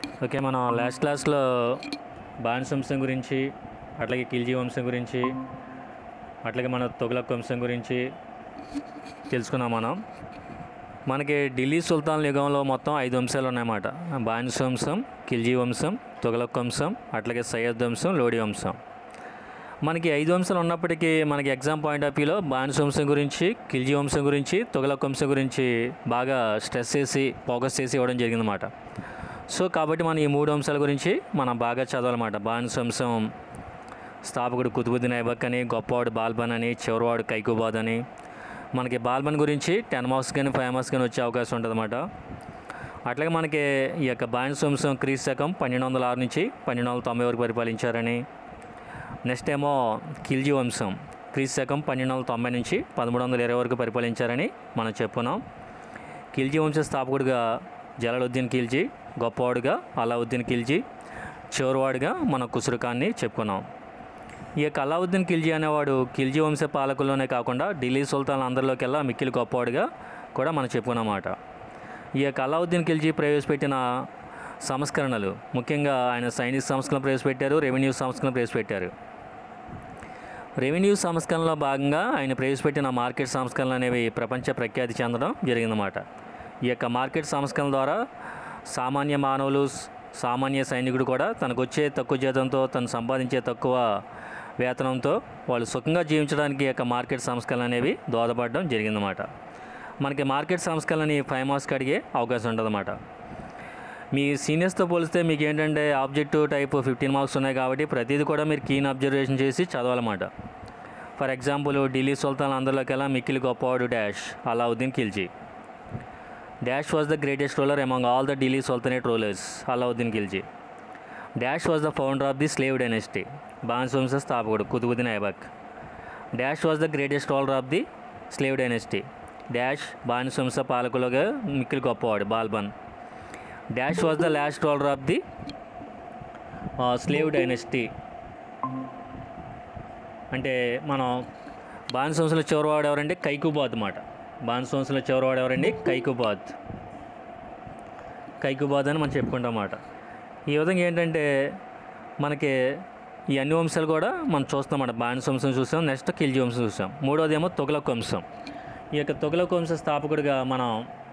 okay మనం last క్లాస్లో బానిస వంశం గురించి అట్లాగే ఖిల్జీ వంశం గురించి అట్లాగే మన తొగలక్ వంశం గురించి తెలుసుకున్నాం మనం మనకి ఢిల్లీ సుల్తాన్ యుగంలో మొత్తం ఐదు వంశాలు ఉన్నాయన్నమాట బానిస వంశం ఖిల్జీ వంశం తొగలక్ వంశం అట్లాగే సయ్యద్ వంశం లోడి వంశం మనకి ఐదు వంశాలు ఉన్నప్పటికీ మనకి ఎగ్జామ్ పాయింట్ ఆఫ్ వ్యూలో బానిస వంశం గురించి ఖిల్జీ వంశం గురించి తొగలక్ వంశం గురించి బాగా స్ట్రెస్ చేసి ఫోకస్ చేసి ఇవ్వడం జరిగిందన్నమాట సో కాబట్టి మనం ఈ మూడు అంశాల గురించి మనం బాగా చదవాలన్నమాట బానిస వంశం స్థాపకుడు కుతుబుద్దీన్ ఐబక్ అని గొప్పవాడు బాల్బన్ అని చివరివాడు కైకుబాద్ అని మనకి బాల్బన్ గురించి టెన్ మార్క్స్ కానీ ఫైవ్ మార్క్స్ కానీ వచ్చే అవకాశం ఉంటుందన్నమాట అట్లాగే మనకి ఈ యొక్క బానిస వంశం క్రీస్తు శకం పన్నెండు వందల ఆరు నుంచి పన్నెండు వందల తొంభై వరకు పరిపాలించారని నెక్స్ట్ ఏమో ఖిల్జీ వంశం క్రీస్తు శకం పన్నెండు వందల తొంభై నుంచి పదమూడు వందల ఇరవై వరకు పరిపాలించారని మనం చెప్పుకున్నాం ఖిల్జీ వంశ స్థాపకుడిగా జలాలుద్దీన్ ఖిల్జీ గొప్పవాడుగా అలావుద్దీన్ ఖిల్జీ చివరివాడుగా మన కుసురుఖాన్ని చెప్పుకున్నాం ఈ యొక్క అలావుద్దీన్ ఖిల్జీ అనేవాడు ఖిల్జీ వంశ పాలకుల్లోనే కాకుండా ఢిల్లీ సుల్తాన్ అందరిలోకెల్లా మిక్కిలి గొప్పవాడుగా కూడా మనం చెప్పుకున్నమాట ఈ యొక్క అలావుద్దీన్ ఖిల్జీ ప్రవేశపెట్టిన సంస్కరణలు ముఖ్యంగా ఆయన సైనిక సంస్కరణ ప్రవేశపెట్టారు రెవెన్యూ సంస్కరణ ప్రవేశపెట్టారు రెవెన్యూ సంస్కరణలో భాగంగా ఆయన ప్రవేశపెట్టిన మార్కెట్ సంస్కరణలు అనేవి ప్రపంచ ప్రఖ్యాతి చెందడం జరిగిందన్నమాట ఈ యొక్క మార్కెట్ సంస్కరణ ద్వారా సామాన్య మానవులు సామాన్య సైనికుడు కూడా తనకు వచ్చే తక్కువ జీతంతో తను సంపాదించే తక్కువ వేతనంతో వాళ్ళు సుఖంగా జీవించడానికి ఈ యొక్క మార్కెట్ సంస్కరణలు అనేవి దోహదపడడం జరిగిందన్నమాట మనకి మార్కెట్ సంస్కరణని ఫైవ్ మార్క్స్కి అడిగే అవకాశం ఉంటుందన్నమాట మీ సీనియర్స్తో పోలిస్తే మీకు ఏంటంటే ఆబ్జెక్టివ్ టైప్ ఫిఫ్టీన్ మార్క్స్ ఉన్నాయి కాబట్టి ప్రతిదీ కూడా మీరు కీన్ అబ్జర్వేషన్ చేసి చదవాలన్నమాట ఫర్ ఎగ్జాంపుల్ ఢిల్లీ సుల్తాన్ అందరిలోకెల్లా మిక్కిలి గొప్పవాడు dash Alauddin Khilji dash was the greatest ruler among all the Delhi sultanate rulers Alauddin Khilji dash was the founder of the slave dynasty బాన్స్ వంశ స్థాపకుడు Qutubuddin Aibak dash was the greatest ruler of the slave dynasty dash బానిస వంశ పాలకులుగా మిక్కిలి గొప్పవాడు Balban dash was the last ruler of the slave dynasty అంటే మనం బానిస వంశంలో చివరివాడు ఎవరంటే కైకుబాద్ అన్నమాట బానిస వంశంలో చివరివాడు ఎవరండి కైకుబాద్ కైకుబాద్ అని మనం చెప్పుకుంటాం అన్నమాట ఈ విధంగా ఏంటంటే మనకి ఈ అన్ని వంశాలు కూడా మనం చూస్తామన్నమాట బానిస వంశం చూసాం నెక్స్ట్ ఖిల్జీ వంశం చూసాం మూడోది ఏమో తొగలక్ వంశం ఈ యొక్క తొగలక్ వంశ స్థాపకుడిగా మనం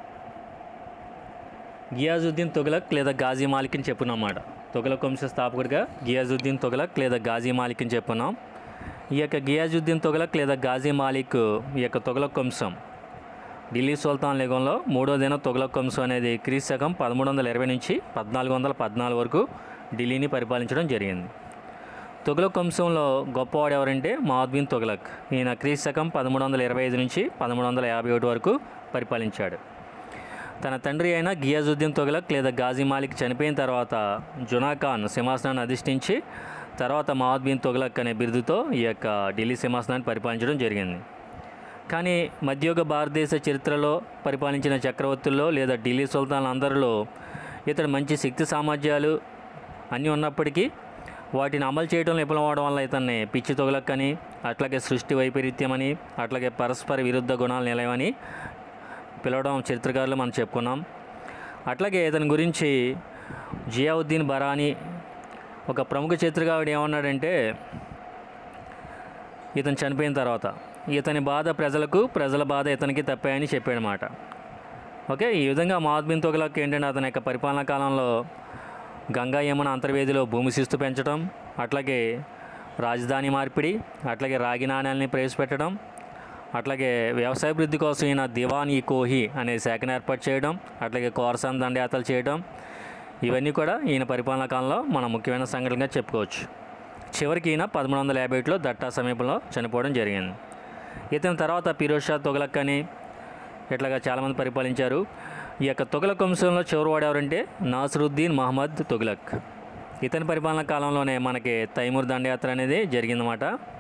గియాజుద్దీన్ తొగలక్ లేదా గాజీ మాలిక్ అని చెప్పుకున్నమాట తొగలక్ వంశ స్థాపకుడిగా గియాజుద్దీన్ తొగలక్ లేదా గాజీ మాలిక్ అని చెప్పుకున్నాం ఈ యొక్క గియాజుద్దీన్ తొగలక్ లేదా గాజీ మాలిక్ ఈ యొక్క తొగలక్ వంశం ఢిల్లీ సుల్తాన్ యుగంలో మూడోదైన తొగలక్ వంశం అనేది క్రీస్తు శకం పదమూడు వందల ఇరవై నుంచి పద్నాలుగు వందల పద్నాలుగు వరకు ఢిల్లీని పరిపాలించడం జరిగింది తొగలక్ వంశంలో గొప్పవాడు ఎవరంటే మహాద్బీన్ తొగలక్ ఈయన క్రీస్తు శకం పదమూడు వందల ఇరవై ఐదు నుంచి పదమూడు వందల యాభై ఒకటి వరకు పరిపాలించాడు తన తండ్రి అయిన గియాజుద్దీన్ తొగలక్ లేదా గాజీ మాలిక్ చనిపోయిన తర్వాత జునాఖాన్ సింహాసనాన్ని అధిష్ఠించి తర్వాత మహాద్బీన్ తొగలక్ అనే బిరుదుతో ఈ యొక్క ఢిల్లీ సింహాసనాన్ని పరిపాలించడం జరిగింది కానీ మధ్యయుగ భారతదేశ చరిత్రలో పరిపాలించిన చక్రవర్తుల్లో లేదా ఢిల్లీ సుల్తాన్ అందరిలో ఇతడు మంచి శక్తి సామర్థ్యాలు అన్నీ ఉన్నప్పటికీ వాటిని అమలు చేయడంలో విఫలమవడం వల్ల ఇతన్ని పిచ్చి తొగలక్ అని అట్లాగే సృష్టి వైపరీత్యం అని అట్లాగే పరస్పర విరుద్ధ గుణాలు నిలవని పిలవడం చరిత్రకారులు మనం చెప్పుకున్నాం అట్లాగే ఇతని గురించి జియావుద్దీన్ బరాని ఒక ప్రముఖ చరిత్రకారుడు ఏమన్నాడంటే ఇతను చనిపోయిన తర్వాత ఇతని బాధ ప్రజలకు ప్రజల బాధ ఇతనికి తప్పాయని చెప్పాడనమాట ఓకే ఈ విధంగా మహాద్బిన్ తొగలకు ఏంటంటే అతని యొక్క పరిపాలనా కాలంలో గంగా యమున అంతర్వేదిలో భూమి శిస్తు పెంచడం అట్లాగే రాజధాని మార్పిడి అట్లాగే రాగి నాణ్యాలని ప్రవేశపెట్టడం అట్లాగే వ్యవసాయ అభివృద్ధి కోసం ఈయన దివాన్ ఈ కోహి అనే శాఖను ఏర్పాటు చేయడం అట్లాగే కోరసాన్ దండయాత్రలు చేయడం ఇవన్నీ కూడా ఈయన పరిపాలనా కాలంలో మనం ముఖ్యమైన సంఘటనగా చెప్పుకోవచ్చు చివరికి ఈయన పదమూడు వందల యాభై ఒకటిలో దట్టా సమీపంలో చనిపోవడం జరిగింది ఇతని తర్వాత ఫిరోజ్ షా తొగలక్ అని ఇట్లాగా చాలామంది పరిపాలించారు ఈ యొక్క తొగలక్ వంశంలో చివరివాడు ఎవరంటే నాసరుద్దీన్ మహమ్మద్ తొగలక్ ఇతని పరిపాలనా కాలంలోనే మనకి తైమూర్ దండయాత్ర అనేది జరిగిందన్నమాట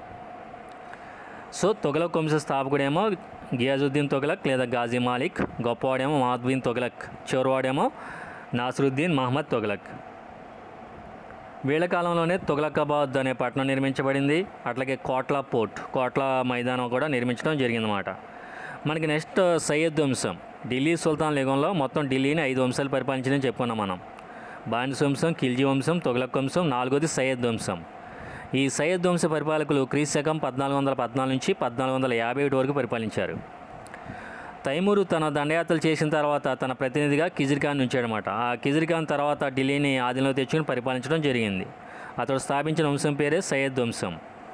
సో తొగలక్ వంశ స్థాపకుడేమో గియాజుద్దీన్ తొగలక్ లేదా గాజీ మాలిక్ గొప్పవాడేమో మహాద్బీన్ తొగలక్ చివరివాడేమో నాసరుద్దీన్ మహమ్మద్ తొగలక్ వీళ్ళ కాలంలోనే తొగలకాబాద్ అనే పట్టణం నిర్మించబడింది అట్లాగే కోట్లా పోర్ట్ కోట్లా మైదానం కూడా నిర్మించడం జరిగిందన్నమాట మనకి నెక్స్ట్ సయ్యద్ వంశం ఢిల్లీ సుల్తాన్ యుగంలో మొత్తం ఢిల్లీని ఐదు వంశాలు పరిపాలించని చెప్పుకున్నాం మనం బానిస వంశం ఖిల్జీ వంశం తొగలక్ వంశం నాలుగోది సయ్యద్ వంశం ఈ సయ్యద్ వంశ పరిపాలకులు క్రీస్తు శకం పద్నాలుగు వందల పద్నాలుగు నుంచి పద్నాలుగు వందల యాభై ఒకటి వరకు పరిపాలించారు తైమూరు తన దండయాత్రలు చేసిన తర్వాత తన ప్రతినిధిగా కిజిర్ ఖాన్ ఉంచాడనమాట ఆ కిజిర్ ఖాన్ తర్వాత ఢిల్లీని ఆధీనంలో తెచ్చుకుని పరిపాలించడం జరిగింది అతడు స్థాపించిన వంశం పేరే సయ్యద్ వంశం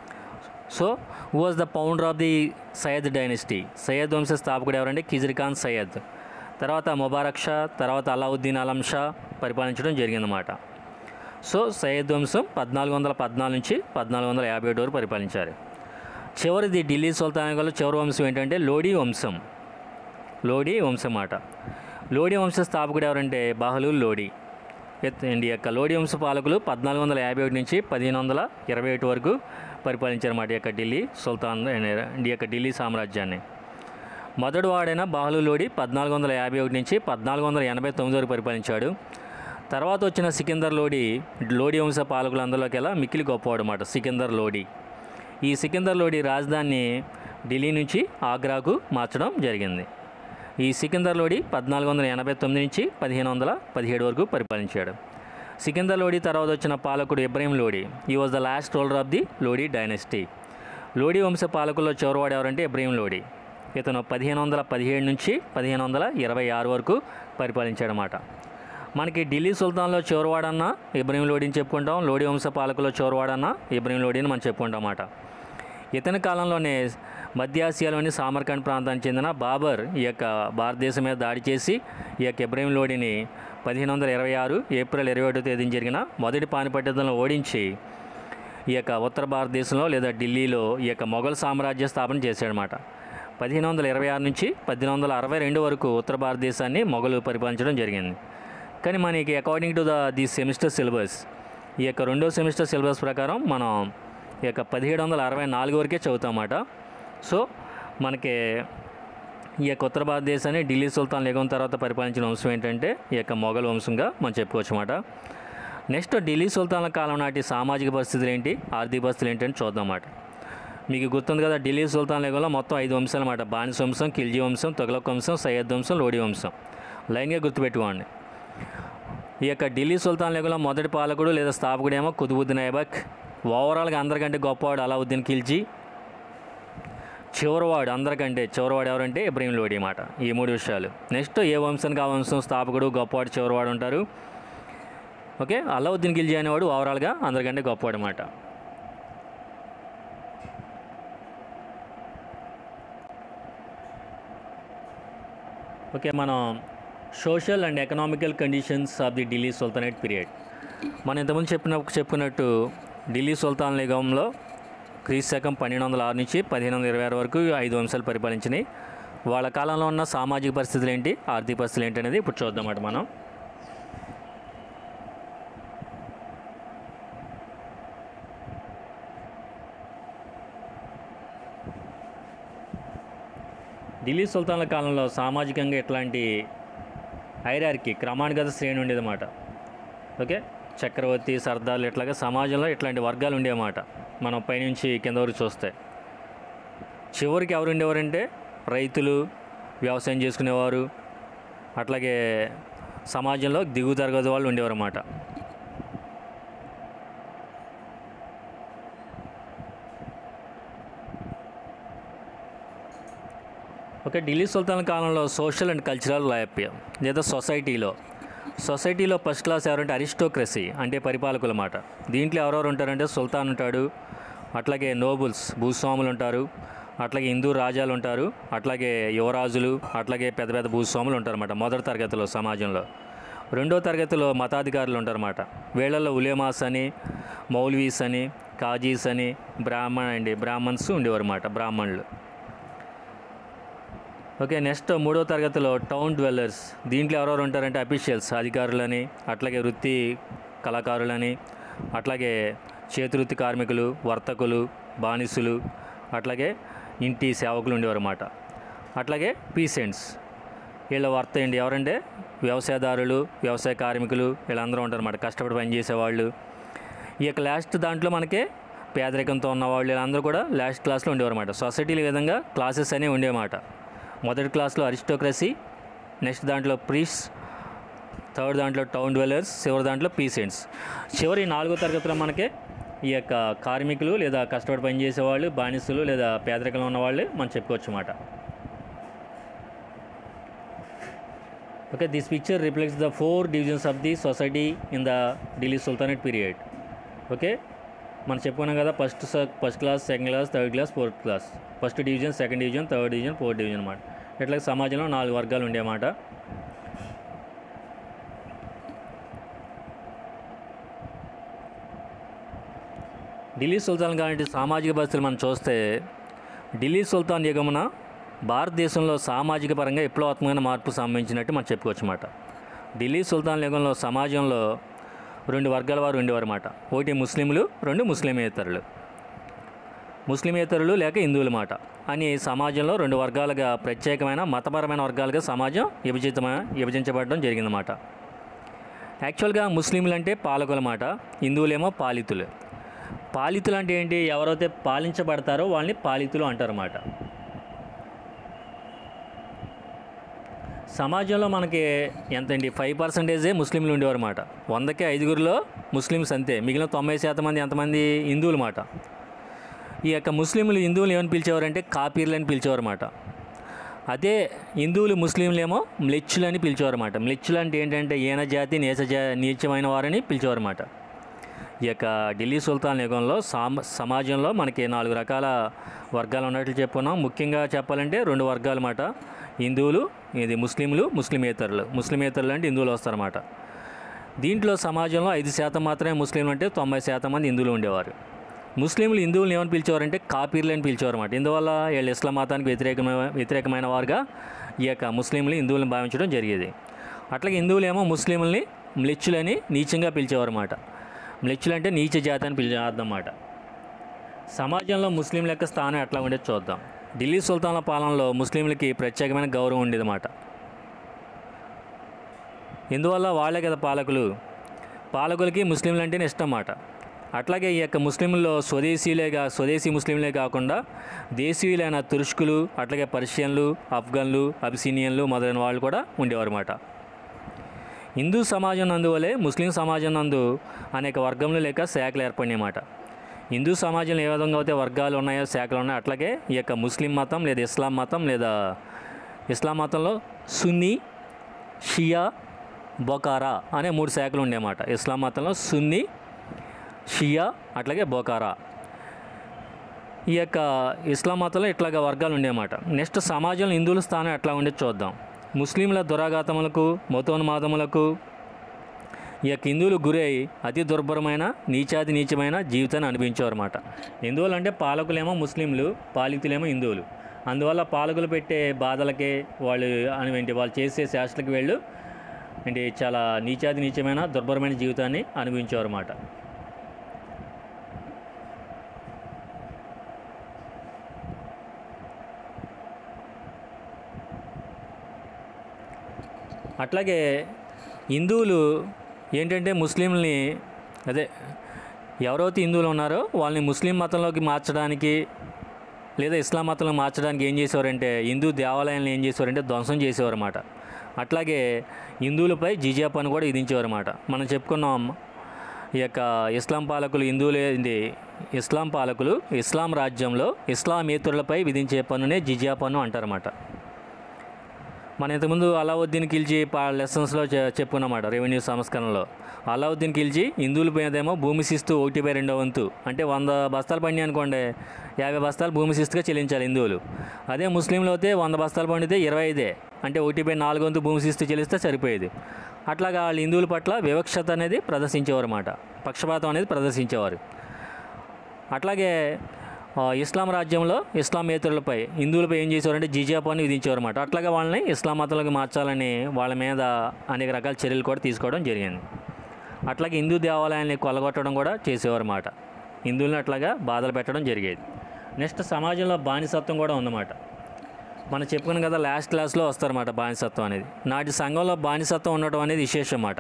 so was the founder of the Sayyid dynasty Sayyid వంశ స్థాపకుడు ఎవరంటే కిజిర్ ఖాన్ సయ్యద్ తర్వాత ముబారక్ షా తర్వాత అలావుద్దీన్ అలం షా పరిపాలించడం జరిగిందన్నమాట సో సయ్యద్ వంశం పద్నాలుగు వందల పద్నాలుగు నుంచి పద్నాలుగు వందల యాభై ఏడు వరకు పరిపాలించారు చివరిది ఢిల్లీ సుల్తానాగలో చివరి వంశం ఏంటంటే లోడీ వంశం లోడీ వంశం మాట లోడీ వంశ స్థాపకుడు ఎవరంటే బహలూల్ లోడీ ఎత్- ఈ యొక్క లోడీ వంశ పాలకులు పద్నాలుగు వందల యాభై ఒకటి నుంచి పదిహేను వందల ఇరవై ఒకటి వరకు పరిపాలించారన్నమాట ఈ యొక్క ఢిల్లీ సుల్తాన్ ఈ యొక్క ఢిల్లీ సామ్రాజ్యాన్ని మొదటి వాడైన బాహలు లోడి పద్నాలుగు వందల యాభై ఒకటి నుంచి పద్నాలుగు వందల ఎనభై తొమ్మిది వరకు పరిపాలించాడు తర్వాత వచ్చిన సికిందర్ లోడి లోడి వంశ పాలకులందరిలోకెల్లా మిక్కిలి గొప్పవాడు అన్నమాట సికిందర్ లోడి ఈ సికిందర్ లోడి రాజధానిని ఢిల్లీ నుంచి ఆగ్రాకు మార్చడం జరిగింది ఈ సికిందర్ లోడి పద్నాలుగు వందల ఎనభై తొమ్మిది నుంచి పదిహేను వందల పదిహేడు వరకు పరిపాలించాడు సికిందర్ లోడి తర్వాత వచ్చిన పాలకుడు Ibrahim Lodi he was the last ruler of the Lodi dynasty Lodi వంశ పాలకుల్లో చివరివాడు ఎవరంటే ఇబ్రహీం లోడి ఇతను పదిహేను వందల పదిహేడు నుంచి పదిహేను వందల ఇరవై ఆరు వరకు పరిపాలించాడనమాట మనకి ఢిల్లీ సుల్తాన్లో చివరివాడన్న ఇబ్రహీం లోడిని చెప్పుకుంటాం లోడి వంశ పాలకుల్లో చివరివాడన్న ఇబ్రహీం లోడిని మనం చెప్పుకుంటాం అన్నమాట ఇతని కాలంలోనే మధ్య ఆసియాలోని సామర్కండ్ ప్రాంతానికి చెందిన బాబర్ ఈ యొక్క భారతదేశం మీద దాడి చేసి ఈ యొక్క ఇబ్రహీం లోడిని పదిహేను వందల ఇరవై ఆరు ఏప్రిల్ ఇరవై ఒకటో తేదీన జరిగిన మొదటి పానిపట్ యుద్ధంలో ఓడించి ఈ యొక్క ఉత్తర భారతదేశంలో లేదా ఢిల్లీలో ఈ యొక్క మొఘల్ సామ్రాజ్య స్థాపన చేశాడనమాట పదిహేను వందల ఇరవై ఆరు నుంచి పద్దెనిమిది వందల అరవై రెండు వరకు ఉత్తర భారతదేశాన్ని మొఘలు పరిపాలించడం జరిగింది కానీ మనకి according to the the semester syllabus ఈ యొక్క రెండో సెమిస్టర్ సిలబస్ ప్రకారం మనం ఈ యొక్క పదిహేడు వందల అరవై నాలుగు వరకే చదువుతామన్నమాట సో మనకి ఈ యొక్క ఉత్తర భారతదేశాన్ని ఢిల్లీ సుల్తాన్ లేగం తర్వాత పరిపాలించిన వంశం ఏంటంటే ఈ యొక్క మొఘల్ వంశంగా మనం చెప్పుకోవచ్చు అన్నమాట నెక్స్ట్ ఢిల్లీ సుల్తాన్ల కాలం నాటి సామాజిక పరిస్థితులు ఏంటి ఆర్థిక పరిస్థితులు ఏంటి అని చూద్దాం అన్నమాట మీకు గుర్తుంది కదా ఢిల్లీ సుల్తాన్ లేగంలో మొత్తం ఐదు వంశాలు అన్నమాట బానిస వంశం ఖిల్జీ వంశం తొగలక్ వంశం సయ్యద్ వంశం లోడి వంశం లైన్గా గుర్తుపెట్టుకోండి ఈ యొక్క ఢిల్లీ సుల్తాన్ లేగంలో మొదటి పాలకుడు లేదా స్థాపకుడు ఏమో కుతుబుద్దీన్ ఐబక్ ఓవరాల్గా అందరికంటే గొప్పవాడు అలావుద్దీన్ ఖిల్జీ చివరివాడు అందరికంటే చివరివాడు ఎవరంటే ఇబ్రహీం లోడి మాట ఈ మూడు విషయాలు నెక్స్ట్ ఏ వంశానికి ఆ వంశం స్థాపకుడు గొప్పవాడు చివరివాడు ఉంటారు ఓకే అలావుద్దీన్ ఖిల్జీ అనేవాడు ఓవరాల్గా అందరికంటే గొప్పవాడు మాట ఓకే మనం social and economical conditions of the Delhi sultanate period మనం ఇంతకుముందు చెప్పిన చెప్పినట్టు ఢిల్లీ సుల్తాన్ నిగంలో క్రీస్తు శకం పన్నెండు వందల ఆరు నుంచి పదిహేను వందల ఇరవై ఆరు వరకు ఐదు వంశాలు పరిపాలించినాయి వాళ్ళ కాలంలో ఉన్న సామాజిక పరిస్థితులు ఏంటి ఆర్థిక పరిస్థితులు ఏంటి అనేది ఇప్పుడు చూద్దాం అన్నమాట మనం ఢిల్లీ సుల్తాన్ల కాలంలో సామాజికంగా ఎట్లాంటి ఐరార్కి క్రమానుగత శ్రేణి ఉండేదన్నమాట ఓకే చక్రవర్తి సర్దార్లు ఇట్లాగా సమాజంలో ఇట్లాంటి వర్గాలు ఉండేవన్నమాట మనం పైనుంచి కింద వరకు చూస్తే చివరికి ఎవరు ఉండేవారంటే రైతులు వ్యవసాయం చేసుకునేవారు అట్లాగే సమాజంలో దిగువ తరగతి వాళ్ళు ఉండేవారు అన్నమాట ఓకే ఢిల్లీ సుల్తాన్ కాలంలో సోషల్ అండ్ కల్చరల్ లైఫ్ లేదా సొసైటీలో సొసైటీలో ఫస్ట్ క్లాస్ ఎవరంటే అరిస్టోక్రసీ అంటే పరిపాలకుల మాట దీంట్లో ఎవరెవరు ఉంటారంటే సుల్తాన్ ఉంటాడు అట్లాగే నోబుల్స్ భూస్వాములు ఉంటారు అట్లాగే హిందూ రాజాలు ఉంటారు అట్లాగే యువరాజులు అట్లాగే పెద్ద పెద్ద భూస్వాములు ఉంటారన్నమాట మొదటి తరగతిలో సమాజంలో రెండో తరగతిలో మతాధికారులు ఉంటారన్నమాట వీళ్ళల్లో ఉలేమాస్ అని మౌల్వీస్ అని కాజీస్ అని బ్రాహ్మణ అండి బ్రాహ్మణ్స్ ఉండేవారు అన్నమాట బ్రాహ్మణులు ఓకే నెక్స్ట్ మూడో తరగతిలో టౌన్ డ్వెల్లర్స్ దీంట్లో ఎవరెవరు ఉంటారంటే అఫీషియల్స్ అధికారులని అట్లాగే వృత్తి కళాకారులని అట్లాగే చేతివృత్తి కార్మికులు వర్తకులు బానిసులు అట్లాగే ఇంటి సేవకులు ఉండేవారు అన్నమాట అట్లాగే పీసెంట్స్ వీళ్ళ వర్త ఏంటి ఎవరంటే వ్యవసాయదారులు వ్యవసాయ కార్మికులు వీళ్ళందరూ ఉంటారు అన్నమాట కష్టపడి పనిచేసేవాళ్ళు ఈ యొక్క లాస్ట్ దాంట్లో మనకి పేదరికంతో ఉన్నవాళ్ళు వీళ్ళందరూ కూడా లాస్ట్ క్లాస్లో ఉండేవారు అన్నమాట సొసైటీల విధంగా క్లాసెస్ అనేవి ఉండేమాట మొదటి క్లాస్లో అరిస్టోక్రసీ నెక్స్ట్ దాంట్లో ప్రీస్ థర్డ్ దాంట్లో టౌన్ డ్వెలర్స్ చివరి దాంట్లో పీసెంట్స్ చివరి నాలుగో తరగతిలో మనకి ఈ యొక్క కార్మికులు లేదా కష్టపడి పనిచేసే వాళ్ళు బానిసలు లేదా పేదరికంలో ఉన్న వాళ్ళు మనం చెప్పుకోవచ్చు అన్నమాట okay this picture reflects the four divisions of the society in the Delhi sultanate period okay మనం చెప్పుకున్నాం కదా first first class second class third class fourth class first division second division third division fourth division అన్నమాట ఇట్లా సమాజంలో నాలుగు వర్గాలు ఉండేమాట ఢిల్లీ సుల్తాన్ గారి సామాజిక పరిస్థితులు మనం చూస్తే ఢిల్లీ సుల్తాన్ యుగమున భారతదేశంలో సామాజిక పరంగా విప్లవాత్మకమైన మార్పు సంభవించినట్టు మనం చెప్పుకోవచ్చు అన్నమాట ఢిల్లీ సుల్తాన్ యుగంలో సమాజంలో రెండు వర్గాల వారు ఉండేవారు అన్నమాట ఒకటి ముస్లింలు రెండు ముస్లిమేతరులు ముస్లిమేతరులు లేక హిందువుల మాట అని సమాజంలో రెండు వర్గాలుగా ప్రత్యేకమైన మతపరమైన వర్గాలుగా సమాజం విభజితమైన విభజించబడడం జరిగిందన్నమాట యాక్చువల్గా ముస్లింలు అంటే పాలకుల మాట హిందువులేమో పాలితులు పాలితులు అంటే ఏంటి ఎవరైతే పాలించబడతారో వాళ్ళని పాలితులు అంటారన్నమాట సమాజంలో మనకి ఎంతండి ఫైవ్ పర్సెంటేజే ముస్లింలు ఉండేవారు మాట వందకే ఐదుగురిలో ముస్లిమ్స్ అంతే మిగిలిన తొంభై శాతం మంది ఎంతమంది హిందువులు మాట ఈ యొక్క ముస్లింలు హిందువులు ఏమని పిలిచేవారంటే కాపీర్లు అని పిలిచేవారు మాట అదే హిందువులు ముస్లింలు ఏమో మ్లెచ్చులు అని పిలిచేవారు మాట మ్లెచ్చులు అంటే ఏంటంటే ఈన జాతి నీచ జా నీచమైన వారని పిలిచేవారు మాట ఈ యొక్క ఢిల్లీ సుల్తాన్ యుగంలో సామ సమాజంలో మనకి నాలుగు రకాల వర్గాలు ఉన్నట్లు చెప్పుకున్నాం ముఖ్యంగా చెప్పాలంటే రెండు వర్గాలు మాట హిందువులు ఇది ముస్లింలు ముస్లిమేతరులు ముస్లిమేతరులు అంటే హిందువులు వస్తారన్నమాట దీంట్లో సమాజంలో ఐదు శాతం మాత్రమే ముస్లింలు అంటే తొంభై శాతం మంది హిందువులు ఉండేవారు ముస్లింలు హిందువులను ఏమని పిలిచేవారంటే కాపీర్లు అని పిలిచేవారు అనమాట ఇందువల్ల వీళ్ళు ఇస్లాం మతానికి వ్యతిరేకమైన వ్యతిరేకమైన వారుగా ఈ యొక్క ముస్లింలు హిందువులను భావించడం జరిగేది అట్లాగే హిందువులు ఏమో ముస్లింలని మ్లెచ్చులని నీచంగా పిలిచేవారు అన్నమాట మ్లెచ్చులు అంటే నీచ జాతి అని పిలిచే అర్థం అన్నమాట సమాజంలో ముస్లింల యొక్క స్థానం ఎట్లా ఉండేది చూద్దాం ఢిల్లీ సుల్తాన్ల పాలనలో ముస్లింలకి ప్రత్యేకమైన గౌరవం ఉండేదన్నమాట ఇందువల్ల వాళ్ళే కదా పాలకులు పాలకులకి ముస్లింలు అంటేనే ఇష్టం అన్నమాట అట్లాగే ఈ యొక్క ముస్లింల్లో స్వదేశీయులేగా స్వదేశీ ముస్లింలే కాకుండా దేశీయులైన తురుష్కులు అట్లాగే పర్షియన్లు ఆఫ్ఘన్లు అబిసినియన్లు మొదలైన వాళ్ళు కూడా ఉండేవారు అన్నమాట హిందూ సమాజం నందువలే ముస్లిం సమాజం నందు అనేక వర్గములు లేక శాఖలు ఏర్పడినాయన్నమాట హిందూ సమాజంలో ఏ విధంగా అయితే వర్గాలు ఉన్నాయో శాఖలు ఉన్నాయో అట్లాగే ఈ యొక్క ముస్లిం మతం లేదా ఇస్లాం మతం లేదా ఇస్లాం మతంలో సున్నీ షియా బొకారా అనే మూడు శాఖలు ఉండేమాట ఇస్లాం మతంలో సున్నీ షియా అట్లాగే బొకారా ఈ యొక్క ఇస్లాం మతంలో ఇట్లాగా వర్గాలు ఉండేమాట నెక్స్ట్ సమాజంలో హిందువుల స్థానం ఎట్లా ఉండేది చూద్దాం ముస్లింల దురాఘాతములకు మతోన్మాదములకు ఈ యొక్క హిందువులు గురై అతి దుర్భరమైన నీచాతి నీచమైన జీవితాన్ని అనిపించేవారన్నమాట హిందువులు అంటే పాలకులేమో ముస్లింలు పాలితులేమో హిందువులు అందువల్ల పాలకులు పెట్టే బాధలకి వాళ్ళు అని ఏంటి వాళ్ళు చేసే శాస్త్రకి వెళ్ళు ఏంటి చాలా నీచాతి నీచమైన దుర్భరమైన జీవితాన్ని అనుభవించేవారన్నమాట అట్లాగే హిందువులు ఏంటంటే ముస్లింలని అదే ఎవరైతే హిందువులు ఉన్నారో వాళ్ళని ముస్లిం మతంలోకి మార్చడానికి లేదా ఇస్లాం మతంలో మార్చడానికి ఏం చేసేవారంటే హిందూ దేవాలయాలను ఏం చేసేవారంటే ధ్వంసం చేసేవారు అన్నమాట అట్లాగే హిందువులపై జిజియా పన్ను కూడా విధించేవారు అన్నమాట మనం చెప్పుకున్నాం ఈ యొక్క ఇస్లాం పాలకులు హిందువులే ఇది ఇస్లాం పాలకులు ఇస్లాం రాజ్యంలో ఇస్లామేతరులపై విధించే పన్నునే జిజియా పన్ను అంటారన్నమాట మన ఇంతకుముందు అలావుద్దీన్ ఖిల్జీ పా లెసన్స్లో చె చెప్పుకున్నమాట రెవెన్యూ సంస్కరణలో అలావుద్దీన్ ఖిల్జీ హిందువుల పైనదేమో భూమి శిస్తు ఒకటి బై రెండో వంతు అంటే వంద బస్తాలు పండి అనుకోండి యాభై బస్తాలు భూమి శిస్తుగా చెల్లించాలి హిందువులు అదే ముస్లింలు అయితే వంద బస్తాలు పండితే ఇరవై ఐదే అంటే ఒకటి బై నాలుగు వంతు భూమి శిస్తు చెల్లిస్తే సరిపోయేది అట్లాగా వాళ్ళు హిందువుల పట్ల వివక్షత అనేది ప్రదర్శించేవారు అన్నమాట పక్షపాతం అనేది ప్రదర్శించేవారు అట్లాగే ఆ, ఇస్లాం రాజ్యంలో ఇస్లామేతరులపై హిందువులపై ఏం చేసేవారంటే జిజియా పన్ను విధించేవారు అనమాట అట్లాగే వాళ్ళని ఇస్లాం మతంలోకి మార్చాలని వాళ్ళ మీద అనేక రకాల చర్యలు కూడా తీసుకోవడం జరిగింది అట్లాగే హిందూ దేవాలయాన్ని కొలగొట్టడం కూడా చేసేవారు అన్నమాట హిందువులను అట్లాగా బాధలు పెట్టడం జరిగేది నెక్స్ట్ సమాజంలో బానిసత్వం కూడా ఉందన్నమాట మనం చెప్పుకున్నాం కదా లాస్ట్ క్లాస్లో వస్తారన్నమాట బానిసత్వం అనేది నాటి సంఘంలో బానిసత్వం ఉండటం అనేది విశేషం అన్నమాట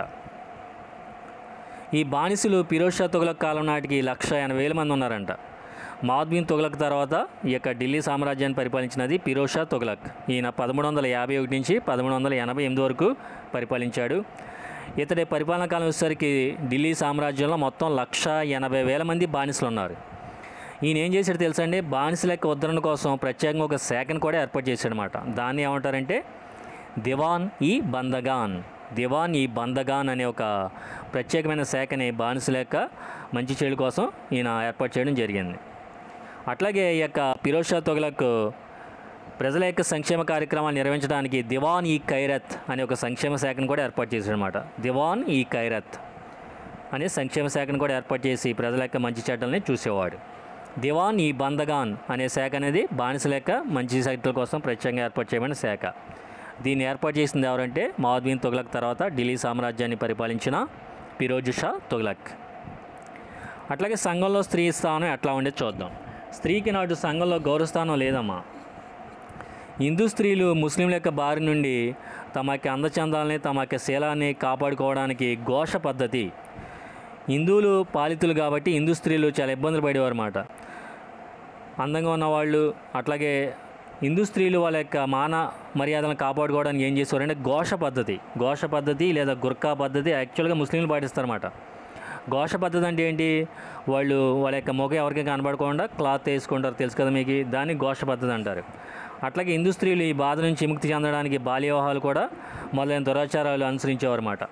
ఈ బానిసలు ఫిరోజ్ షా తుగలక్ కాలం నాటికి లక్ష ఎనభై వేల మంది ఉన్నారంట మహద్బీన్ తుగలక్ తర్వాత ఈ యొక్క ఢిల్లీ సామ్రాజ్యాన్ని పరిపాలించినది ఫిరోజ్ షా తుగలక్ ఈయన పదమూడు వందల యాభై ఒకటి నుంచి పదమూడు వందల ఎనభై ఎనిమిది వరకు పరిపాలించాడు ఇతడి పరిపాలనా కాలం వచ్చేసరికి ఢిల్లీ సామ్రాజ్యంలో మొత్తం లక్ష ఎనభై వేల మంది బానిసలు ఉన్నారు ఈయన ఏం చేశాడు తెలుసా అండి బానిసల యొక్క ఉద్ధరణ కోసం ప్రత్యేకంగా ఒక శాఖను కూడా ఏర్పాటు చేశాడనమాట దాన్ని ఏమంటారంటే దివాన్ ఈ బందగాన్ దివాన్ ఈ బందగాన్ అనే ఒక ప్రత్యేకమైన శాఖని బానిసల యొక్క మంచి చెడు కోసం ఈయన ఏర్పాటు చేయడం జరిగింది అట్లాగే ఈ యొక్క ఫిరోజ్ షా తొగలక్ ప్రజల యొక్క సంక్షేమ కార్యక్రమాలు నిర్వహించడానికి దివాన్ ఈ ఖైరత్ అనే ఒక సంక్షేమ శాఖను కూడా ఏర్పాటు చేశాడనమాట దివాన్ ఈ ఖైరత్ అనే సంక్షేమ శాఖను కూడా ఏర్పాటు చేసి ప్రజల యొక్క మంచి చెడ్డల్ని చూసేవాడు దివాన్ ఈ బందగాన్ అనే శాఖ అనేది బానిసల యొక్క మంచి సెక్టర్ కోసం ప్రత్యేకంగా ఏర్పాటు చేయబడిన శాఖ దీన్ని ఏర్పాటు చేసింది ఎవరంటే మహద్బీన్ తొగలక్ తర్వాత ఢిల్లీ సామ్రాజ్యాన్ని పరిపాలించిన ఫిరోజు షా తొగలక్ అట్లాగే సంఘంలో స్త్రీ స్థానం ఎట్లా ఉండేది చూద్దాం స్త్రీకి నాటు సంఘంలో గౌరవస్థానం లేదమ్మా హిందూ స్త్రీలు ముస్లింల యొక్క బారి నుండి తమ యొక్క అందచందాలని తమ యొక్క శీలాన్ని కాపాడుకోవడానికి ఘోష పద్ధతి హిందువులు పాలితులు కాబట్టి హిందూ స్త్రీలు చాలా ఇబ్బందులు పడేవారు అన్నమాట అందంగా ఉన్నవాళ్ళు అట్లాగే హిందూ స్త్రీలు వాళ్ళ యొక్క మాన మర్యాదలను కాపాడుకోవడానికి ఏం చేసేవారంటే ఘోష పద్ధతి ఘోష పద్ధతి లేదా గుర్కా పద్ధతి యాక్చువల్గా ముస్లింలు పాటిస్తారన్నమాట ఘోష పద్ధతి అంటే ఏంటి వాళ్ళు వాళ్ళ యొక్క మొగ ఎవరికి కనబడకుండా క్లాత్ వేసుకుంటారు తెలుసు కదా మీకు దాన్ని ఘోష పద్ధతి అంటారు అట్లాగే హిందూ స్త్రీలు ఈ బాధ నుంచి విముక్తి చెందడానికి బాల్య వివాహాలు కూడా మొదలైన దురాచారాలు అనుసరించేవారన్నమాట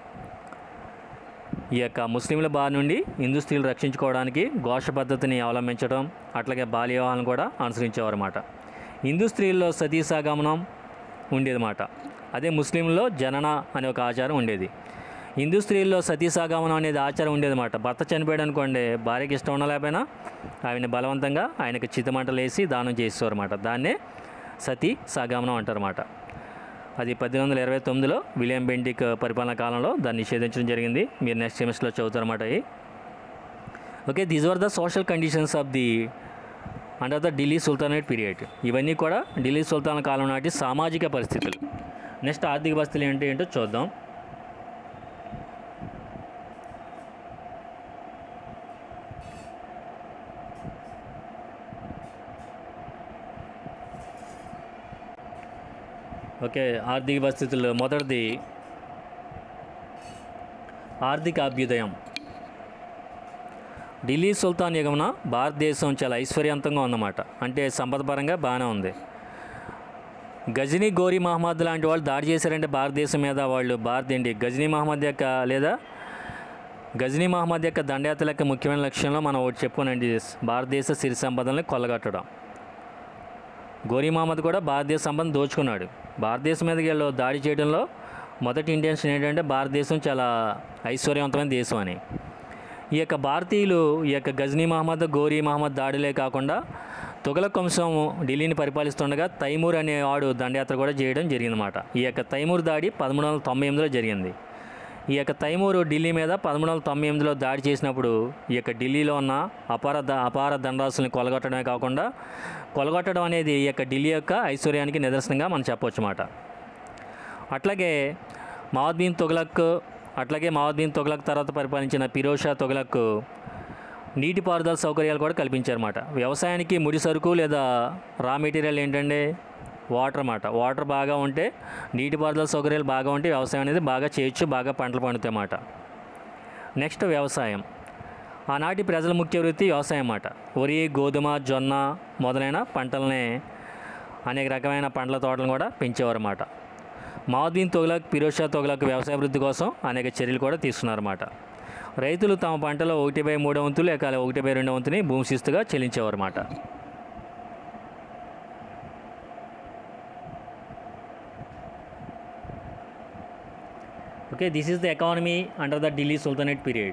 ఈ యొక్క ముస్లింల బారి నుండి హిందూ స్త్రీలు రక్షించుకోవడానికి ఘోష పద్ధతిని అవలంబించడం అట్లాగే బాల్య వివాహాలను కూడా అనుసరించేవారన్నమాట హిందూ స్త్రీల్లో సతీ సగమనం ఉండేదన్నమాట అదే ముస్లింలో జనన అనే ఒక ఆచారం ఉండేది హిందూ స్త్రీల్లో సతీ సగమనం అనేది ఆచారం ఉండేదన్నమాట భర్త చనిపోయాడు అనుకోండి భార్యకి ఇష్టం ఉండలేకపోయినా ఆమెను బలవంతంగా ఆయనకి చితమంటలు వేసి దానం చేసేవారన్నమాట దాన్నే సతీ సగమనం అంటారన్నమాట అది పద్దెనిమిది వందల ఇరవై తొమ్మిదిలో విలియం బెంటిక్ పరిపాలనా కాలంలో దాన్ని నిషేధించడం జరిగింది మీరు నెక్స్ట్ సెమిస్టర్లో చదువుతారన్నమాట అవి okay these are the social conditions of the under the Delhi sultanate period ఇవన్నీ కూడా ఢిల్లీ సుల్తాన్ కాలం నాటి సామాజిక పరిస్థితులు నెక్స్ట్ ఆర్థిక పరిస్థితులు ఏంటి ఏంటో చూద్దాం ఓకే ఆర్థిక పరిస్థితుల్లో మొదటిది ఆర్థిక అభ్యుదయం ఢిల్లీ సుల్తాన్ యుగమున భారతదేశం చాలా ఐశ్వర్యవంతంగా ఉందన్నమాట అంటే సంపద పరంగా బాగానే ఉంది గజనీ గోరీ మహమ్మద్ లాంటి వాళ్ళు దాడి చేశారంటే భారతదేశం మీద వాళ్ళు భారత ఏంటి గజనీ మహమ్మద్ యొక్క లేదా గజనీ మహమ్మద్ యొక్క దండయాత్ర యొక్క ముఖ్యమైన లక్ష్యంలో మనం ఒకటి చెప్పుకోనండి భారతదేశ సిరి సంపదల్ని కొల్లగొట్టడం గోరీ మహమ్మద్ కూడా భారతదేశ సంపదను దోచుకున్నాడు భారతదేశం మీదకి వీళ్ళు దాడి చేయడంలో మొదటి ఇంటెన్షన్ ఏంటంటే భారతదేశం చాలా ఐశ్వర్యవంతమైన దేశం అని ఈ యొక్క భారతీయులు ఈ యొక్క గజనీ మహమ్మద్ గోరీ మహమ్మద్ దాడిలే కాకుండా తుగలక్ వంశం ఢిల్లీని పరిపాలిస్తుండగా తైమూర్ అనే వాడు దండయాత్ర కూడా చేయడం జరిగిందన్నమాట ఈ యొక్క తైమూర్ దాడి పదమూడు వందల తొంభై ఎనిమిదిలో జరిగింది ఈ యొక్క తైమూరు ఢిల్లీ మీద పదమూడు వందల తొంభై ఎనిమిదిలో దాడి చేసినప్పుడు ఈ యొక్క ఢిల్లీలో ఉన్న అపార ద అపార దండరాశుల్ని కొలగొట్టడమే కాకుండా కొలగొట్టడం అనేది ఈ యొక్క ఢిల్లీ యొక్క ఐశ్వర్యానికి నిదర్శనంగా మనం చెప్పొచ్చు అన్నమాట అట్లాగే మహద్దీన్ తొగలక్ అట్లాగే మహద్దీన్ తొగలక్ తర్వాత పరిపాలించిన ఫిరోషా తొగలక్ నీటిపారుదల సౌకర్యాలు కూడా కల్పించారన్నమాట వ్యవసాయానికి ముడి సరుకు లేదా రా మెటీరియల్ ఏంటంటే వాటర్ అన్నమాట వాటర్ బాగా ఉంటే నీటిపారుదల సౌకర్యాలు బాగా ఉంటే వ్యవసాయం అనేది బాగా చేయొచ్చు బాగా పంటలు పండుతాయి అన్నమాట నెక్స్ట్ వ్యవసాయం ఆనాటి ప్రజల ముఖ్య వృత్తి వ్యవసాయం అన్నమాట వరి గోధుమ జొన్న మొదలైన పంటలనే అనేక రకమైన పండ్ల తోటలను కూడా పెంచేవారన్నమాట మహద్దీన్ తొగలక్ ఫిరోషా తొగలక్ వ్యవసాయ అభివృద్ధి కోసం అనేక చర్యలు కూడా తీసుకున్నారన్నమాట రైతులు తమ పంటలో ఒకటి బై మూడో వంతులు లేక ఒకటి బై రెండో వంతుని భూమి శిస్తుగా చెల్లించేవారన్నమాట okay this is the economy under the Delhi sultanate period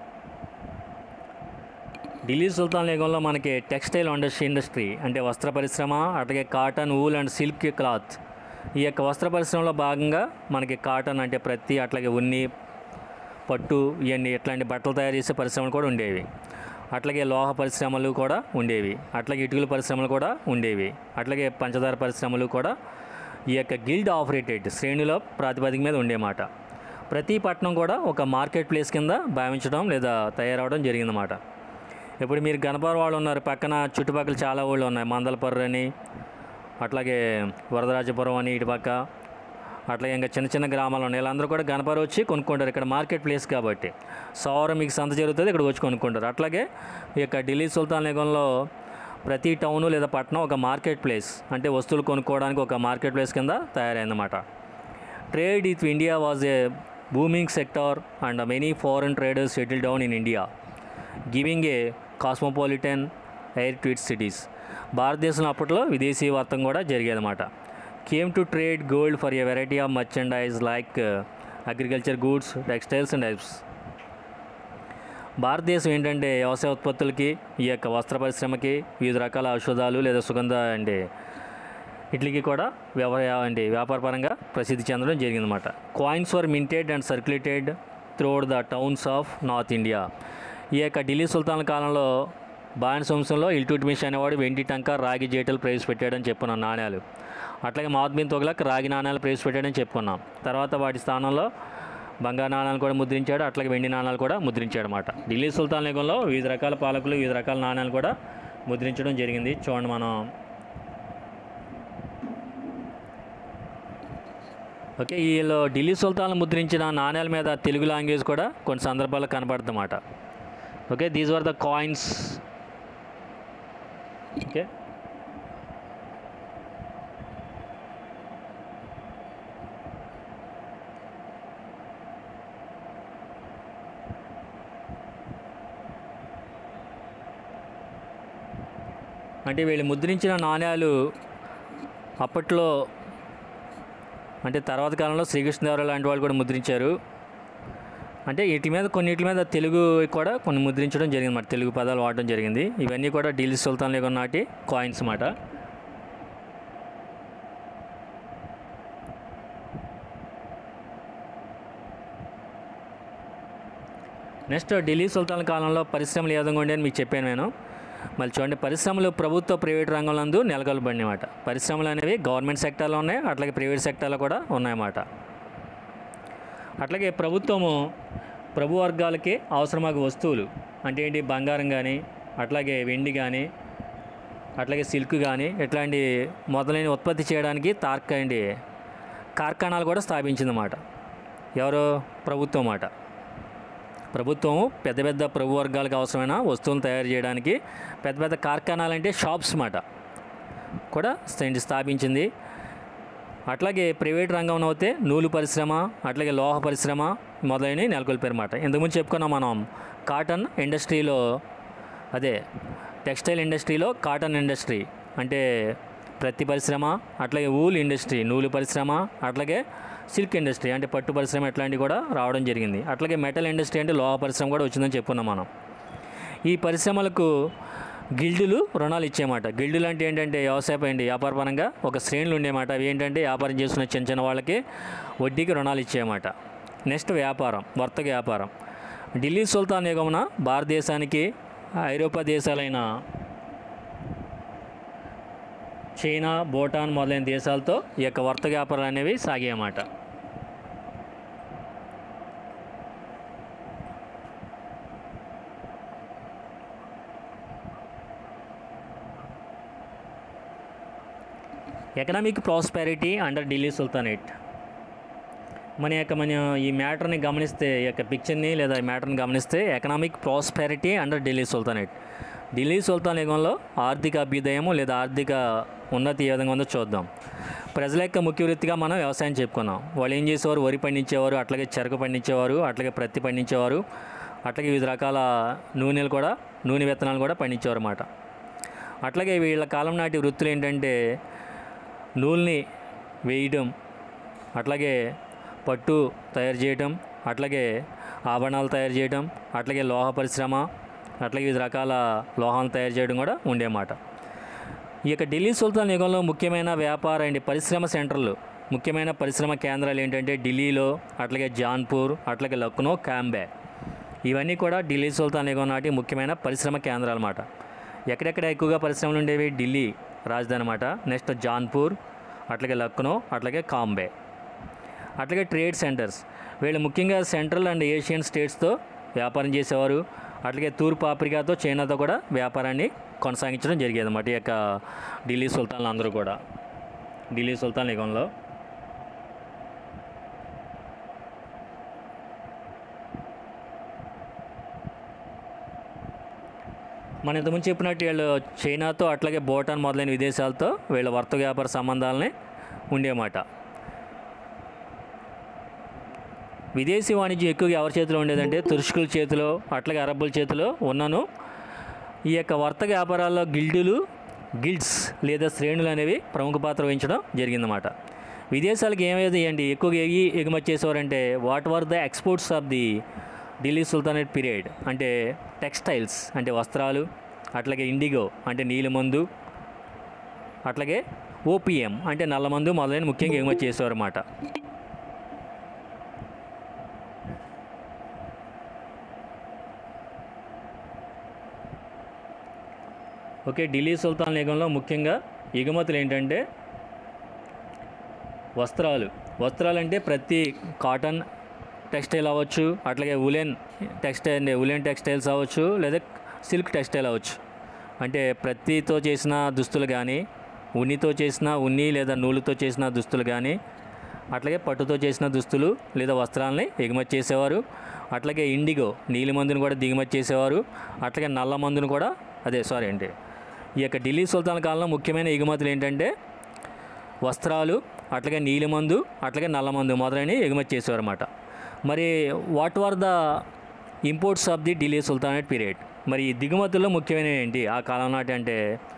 Delhi సుల్తాన్ యుగంలో మనకి టెక్స్టైల్ ఇండస్ట్రీ ఇండస్ట్రీ అంటే వస్త్ర పరిశ్రమ అట్లాగే cotton wool and silk cloth ఈ యొక్క వస్త్ర పరిశ్రమలో భాగంగా మనకి కాటన్ అంటే ప్రతి అట్లాగే ఉన్ని పట్టు ఇవన్నీ ఇట్లాంటి బట్టలు తయారు చేసే పరిశ్రమలు కూడా ఉండేవి అట్లాగే లోహ పరిశ్రమలు కూడా ఉండేవి అట్లాగే ఇటుకల పరిశ్రమలు కూడా ఉండేవి అట్లాగే పంచదార పరిశ్రమలు కూడా ఈ యొక్క గిల్డ్ ఆపరేటెడ్ శ్రేణుల ప్రాతిపదిక మీద ఉండేమాట ప్రతి పట్టణం కూడా ఒక మార్కెట్ ప్లేస్ కింద భావించడం లేదా తయారవడం జరిగిందన్నమాట ఇప్పుడు మీరు గణపవరం వాళ్ళు ఉన్నారు పక్కన చుట్టుపక్కల చాలా ఊళ్ళు ఉన్నాయి మందలపర్రు అని అట్లాగే వరదరాజపురం అని ఇటు పక్క అట్లాగే ఇంకా చిన్న చిన్న గ్రామాలు ఉన్నాయి వీళ్ళందరూ కూడా గణపవరం వచ్చి కొనుక్కుంటారు ఇక్కడ మార్కెట్ ప్లేస్ కాబట్టి సోమవారం మీకు సంత జరుగుతుంది ఇక్కడ వచ్చి కొనుక్కుంటారు అట్లాగే ఈ యొక్క ఢిల్లీ సుల్తాన్ నిగంలో ప్రతి టౌను లేదా పట్టణం ఒక మార్కెట్ ప్లేస్ అంటే వస్తువులు కొనుక్కోవడానికి ఒక మార్కెట్ ప్లేస్ కింద తయారైందన్నమాట trade with India was a booming sector and many foreign traders settle down in India giving a cosmopolitan air to its cities భారతదేశంలో అప్పట్లో విదేశీ వర్తం కూడా జరిగేదన్నమాట came to trade gold for a variety of merchandise like agriculture goods textiles and helps భారతదేశం ఏంటంటే వ్యవసాయ ఉత్పత్తులకి ఈ యొక్క వస్త్ర పరిశ్రమకి వివిధ రకాల ఔషధాలు లేదా సుగంధ అంటే వీటికి కూడా వ్యవహార అంటే వ్యాపారపరంగా ప్రసిద్ధి చెందడం జరిగిందన్నమాట coins were minted and circulated throughout the towns of north India ఈ యొక్క ఢిల్లీ సుల్తాన్ కాలంలో బాయన్ వంశంలో ఇల్టుట్మిష్ అనేవాడు వెండి టంక రాగి జేటలు ప్రవేశపెట్టాడని చెప్పుకున్నాం నాణ్యాలు అట్లాగే మహాత్మీన్ తొగలకు రాగి నాణ్యాలు ప్రవేశపెట్టాడని చెప్పుకున్నాం తర్వాత వాటి స్థానంలో బంగారు నాణాలు కూడా ముద్రించాడు అట్లాగే వెండి నాణాలు కూడా ముద్రించాడు అనమాట ఢిల్లీ సుల్తాన్ యుగంలో వివిధ రకాల పాలకులు వివిధ రకాల నాణ్యాలు కూడా ముద్రించడం జరిగింది చూడండి మనం ఓకే వీళ్ళు ఢిల్లీ సుల్తాన్ ముద్రించిన నాణ్యాల మీద తెలుగు లాంగ్వేజ్ కూడా కొన్ని సందర్భాల్లో కనపడుతుందన్నమాట okay these are the coins okay అంటే వీళ్ళు ముద్రించిన నాణ్యాలు అప్పట్లో అంటే తర్వాత కాలంలో శ్రీకృష్ణదేవరాయ లాంటి వాళ్ళు కూడా ముద్రించారు అంటే వీటి మీద కొన్నిటి మీద తెలుగు కూడా కొన్ని ముద్రించడం జరిగింది మరి తెలుగు పదాలు వాడడం జరిగింది ఇవన్నీ కూడా ఢిల్లీ సుల్తాన్ లేకుండా నాటి కాయిన్స్ మాట నెక్స్ట్ ఢిల్లీ సుల్తాన్ కాలంలో పరిశ్రమలు ఏ విధంగా ఉండేది మీకు చెప్పాను నేను మళ్ళీ చూడండి పరిశ్రమలు ప్రభుత్వ ప్రైవేట్ రంగంలో నెలకొల్పబడినమాట పరిశ్రమలు అనేవి గవర్నమెంట్ సెక్టార్లో ఉన్నాయి అట్లాగే ప్రైవేట్ సెక్టార్లో కూడా ఉన్నాయన్నమాట అట్లాగే ప్రభుత్వము ప్రభు వర్గాలకి అవసరమగు వస్తువులు అంటే ఏంటి బంగారం కానీ అట్లాగే వెండి కానీ అట్లాగే సిల్క్ కానీ ఇట్లాంటి మొదలైన ఉత్పత్తి చేయడానికి తార్క ఏంటి కార్ఖానాలు కూడా స్థాపించిందన్నమాట ఎవరు ప్రభుత్వం మాట ప్రభుత్వం పెద్ద పెద్ద ప్రభు వర్గాలకు అవసరమైన వస్తువులను తయారు చేయడానికి పెద్ద పెద్ద కార్ఖానాలు అంటే షాప్స్ మాట కూడా స్థా- స్థాపించింది అట్లాగే ప్రైవేట్ రంగంలో అయితే నూలు పరిశ్రమ అట్లాగే లోహ పరిశ్రమ మొదలైనవి నెలకొల్పారన్నమాట ఇంతకుముందు చెప్పుకున్నాం మనం కాటన్ ఇండస్ట్రీలో అదే టెక్స్టైల్ ఇండస్ట్రీలో కాటన్ ఇండస్ట్రీ అంటే ప్రతి పరిశ్రమ అట్లాగే ఊల్ ఇండస్ట్రీ నూలు పరిశ్రమ అట్లాగే సిల్క్ ఇండస్ట్రీ అంటే పట్టు పరిశ్రమ ఇట్లాంటివి కూడా రావడం జరిగింది అట్లాగే మెటల్ ఇండస్ట్రీ అంటే లోహ పరిశ్రమ కూడా వచ్చిందని చెప్పుకున్నాం మనం ఈ పరిశ్రమలకు గిల్డులు రుణాలు ఇచ్చేమాట గిల్డులు అంటే ఏంటంటే వ్యవసాయ ఏంటి వ్యాపారపరంగా ఒక శ్రేణులు ఉండేమాట అవి ఏంటంటే వ్యాపారం చేస్తున్న చిన్న చిన్న వాళ్ళకి వడ్డీకి రుణాలు ఇచ్చేమాట నెక్స్ట్ వ్యాపారం వర్తక వ్యాపారం ఢిల్లీ సుల్తాన్ యుగమున భారతదేశానికి ఐరోపా దేశాలైన చైనా భూటాన్ మొదలైన దేశాలతో ఈ యొక్క వర్తక వ్యాపారాలు అనేవి సాగాయన్నమాట economic prosperity under Delhi sultanate మన యొక్క మన ఈ మ్యాటర్ని గమనిస్తే ఈ యొక్క పిక్చర్ని లేదా ఈ మ్యాటర్ని గమనిస్తే economic prosperity under Delhi sultanate Delhi సుల్తాన్ యుగంలో ఆర్థిక అభ్యుదయము లేదా ఆర్థిక ఉన్నతి ఏ విధంగా ఉందో చూద్దాం ప్రజల యొక్క ముఖ్య వృత్తిగా మనం వ్యవసాయం చెప్పుకున్నాం వాళ్ళు ఏం చేసేవారు వరి పండించేవారు అట్లాగే చెరకు పండించేవారు అట్లాగే ప్రత్తి పండించేవారు అట్లాగే వివిధ రకాల నూనెలు కూడా నూనె విత్తనాలు కూడా పండించేవారు అన్నమాట అట్లాగే వీళ్ళ కాలం నాటి వృత్తులు ఏంటంటే నూలుని వేయడం అట్లాగే పట్టు తయారు చేయటం అట్లాగే ఆభరణాలు తయారు చేయటం అట్లాగే లోహ పరిశ్రమ అట్లాగే వివిధ రకాల లోహాలు తయారు చేయడం కూడా ఉండేమాట ఈ యొక్క ఢిల్లీ సుల్తాన్ యుగంలో ముఖ్యమైన వ్యాపార అండ్ పరిశ్రమ సెంటర్లు ముఖ్యమైన పరిశ్రమ కేంద్రాలు ఏంటంటే ఢిల్లీలో అట్లాగే జాన్పూర్ అట్లాగే లక్నో కాంబే ఇవన్నీ కూడా ఢిల్లీ సుల్తాన్ యుగం నాటి ముఖ్యమైన పరిశ్రమ కేంద్రాలు అన్నమాట ఎక్కడెక్కడ ఎక్కువగా పరిశ్రమలు ఉండేవి ఢిల్లీ రాజధాని అన్నమాట నెక్స్ట్ జాన్పూర్ అట్లాగే లక్నో అట్లాగే కాంబే అట్లాగే ట్రేడ్ సెంటర్స్ వీళ్ళు ముఖ్యంగా సెంట్రల్ అండ్ ఏషియన్ స్టేట్స్తో వ్యాపారం చేసేవారు అట్లాగే తూర్పు ఆఫ్రికాతో చైనాతో కూడా వ్యాపారాన్ని కొనసాగించడం జరిగేది అన్నమాట ఈ యొక్క ఢిల్లీ సుల్తాన్లు అందరూ కూడా ఢిల్లీ సుల్తాన్ యుగంలో మనం ఇంతకుముందు చెప్పినట్టు వీళ్ళు చైనాతో అట్లాగే భూటాన్ మొదలైన విదేశాలతో వీళ్ళ వర్తక వ్యాపార సంబంధాలని ఉండేమాట విదేశీ వాణిజ్యం ఎక్కువగా ఎవరి చేతిలో ఉండేదంటే తుర్ష్కుల చేతిలో అట్లాగే అరబ్బుల చేతిలో ఉన్నను ఈ యొక్క వర్తక వ్యాపారాల్లో గిల్డులు గిల్డ్స్ లేదా శ్రేణులు అనేవి ప్రముఖ పాత్ర వహించడం జరిగిందన్నమాట విదేశాలకు ఏమైంది అండి ఎక్కువగా ఏవి ఎగుమతి చేసేవారంటే what were the exports of the Delhi sultanate period అంటే టెక్స్టైల్స్ అంటే వస్త్రాలు అట్లాగే ఇండిగో అంటే నీలిమందు అట్లాగే ఓపిఎం అంటే నల్లమందు మొదలైన ముఖ్యంగా ఎగుమతి చేసేవారు అన్నమాట ఓకే ఢిల్లీ సుల్తాన్ నిగంలో ముఖ్యంగా ఎగుమతులు ఏంటంటే వస్త్రాలు వస్త్రాలు అంటే ప్రతి కాటన్ టెక్స్టైల్ అవ్వచ్చు అట్లాగే ఉలెన్ టెక్స్టైల్ ఉలెన్ టెక్స్టైల్స్ అవ్వచ్చు లేదా సిల్క్ టెక్స్టైల్ అవ్వచ్చు అంటే ప్రతితో చేసిన దుస్తులు కానీ ఉన్నితో చేసిన ఉన్ని లేదా నూలుతో చేసిన దుస్తులు కానీ అట్లాగే పట్టుతో చేసిన దుస్తులు లేదా వస్త్రాలని ఎగుమతి చేసేవారు అట్లాగే ఇండిగో నీలిమందును కూడా దిగుమతి చేసేవారు అట్లాగే నల్ల మందును కూడా అదే సారీ అండి ఈ యొక్క ఢిల్లీ సుల్తాన్ కాలంలో ముఖ్యమైన ఎగుమతులు ఏంటంటే వస్త్రాలు అట్లాగే నీలిమందు అట్లాగే నల్లమందు మొదలైనవి ఎగుమతి చేసేవారు అన్నమాట మరి what were the imports of the Delhi sultanate period మరి ఈ దిగుమతుల్లో ముఖ్యమైనవి ఏంటి ఆ కాలం నాటి అంటే